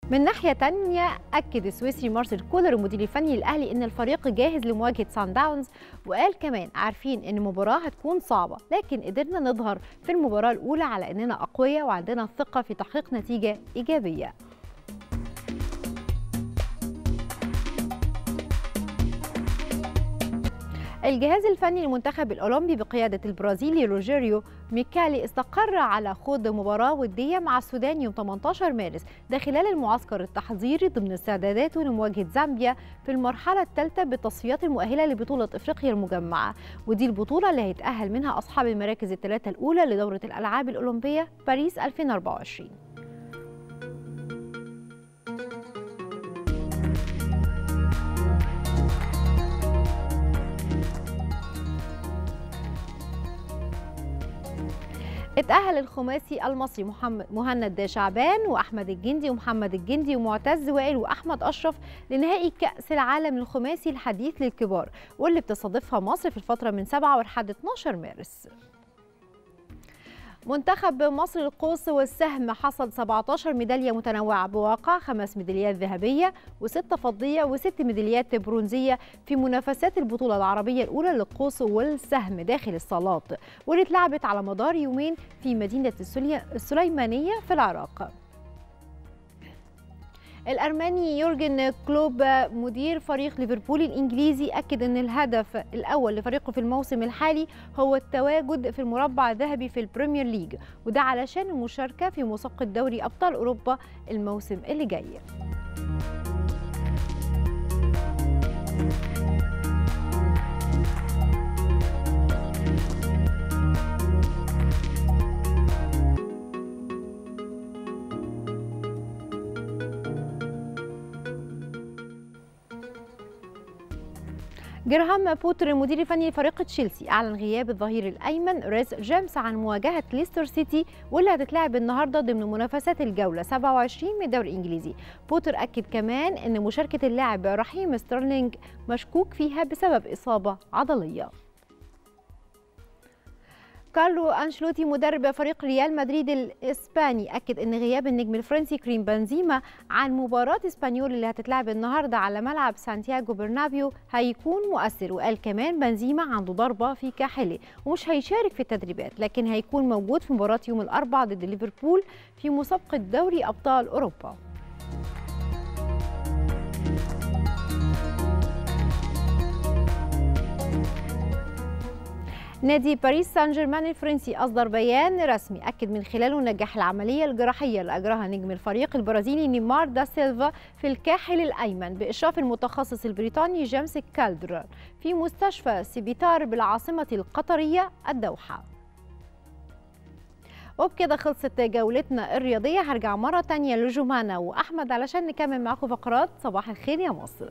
من ناحية تانية أكد السويسري مارسيل كولر المدير الفني للأهلي إن الفريق جاهز لمواجهة سان داونز وقال كمان عارفين إن المباراة هتكون صعبة لكن قدرنا نظهر في المباراة الأولى على إننا أقوياء وعندنا الثقة في تحقيق نتيجة إيجابية الجهاز الفني للمنتخب الأولمبي بقيادة البرازيلي روجيريو ميكالي استقر على خوض مباراة ودية مع السودان يوم 18 مارس ده خلال المعسكر التحضيري ضمن استعداداته لمواجهة زامبيا في المرحلة الثالثة بالتصفيات المؤهلة لبطولة إفريقيا المجمعة ودي البطولة اللي هيتأهل منها أصحاب المراكز الثلاثة الأولى لدورة الألعاب الأولمبية باريس 2024 اتأهل الخماسي المصري محمد مهند شعبان وأحمد الجندي ومحمد الجندي ومعتز وائل وأحمد أشرف لنهائي كأس العالم الخماسي الحديث للكبار واللي بتستضيفها مصر في الفترة من 7 لحد 12 مارس. منتخب مصر للقوس والسهم حصد 17 ميدالية متنوعة بواقع خمس ميداليات ذهبية وستة فضية وست ميداليات برونزية في منافسات البطولة العربية الأولى للقوس والسهم داخل الصالات واللي اتلعبت على مدار يومين في مدينة السليمانية في العراق. الأرمني يورجن كلوب مدير فريق ليفربول الإنجليزي أكد أن الهدف الأول لفريقه في الموسم الحالي هو التواجد في المربع الذهبي في البريمير ليج وده علشان المشاركة في مسابقة دوري أبطال أوروبا الموسم اللي جاي جرهام بوتر المدير الفني لفريق تشيلسي اعلن غياب الظهير الايمن ريز جيمس عن مواجهه ليستر سيتي واللي هتتلعب النهارده ضمن منافسات الجوله 27 من الدوري الانجليزي بوتر اكد كمان ان مشاركه اللاعب رحيم ستيرلينج مشكوك فيها بسبب اصابه عضليه كارلو أنشلوتي مدرب فريق ريال مدريد الإسباني أكد أن غياب النجم الفرنسي كريم بنزيما عن مباراة إسبانيول اللي هتتلعب النهاردة على ملعب سانتياغو برنابيو هيكون مؤثر وقال كمان بنزيما عنده ضربة في كاحله ومش هيشارك في التدريبات لكن هيكون موجود في مباراة يوم الأربعاء ضد ليفربول في مسابقة دوري أبطال أوروبا نادي باريس سان جيرمان الفرنسي أصدر بيان رسمي أكد من خلاله نجاح العملية الجراحية اللي أجراها نجم الفريق البرازيلي نيمار دا سيلفا في الكاحل الأيمن بإشراف المتخصص البريطاني جيمس كالدرون في مستشفى سيبيتار بالعاصمة القطرية الدوحة وبكده خلصت جولتنا الرياضية هرجع مرة تانية لجمانة وأحمد علشان نكمل معاكم فقرات صباح الخير يا مصر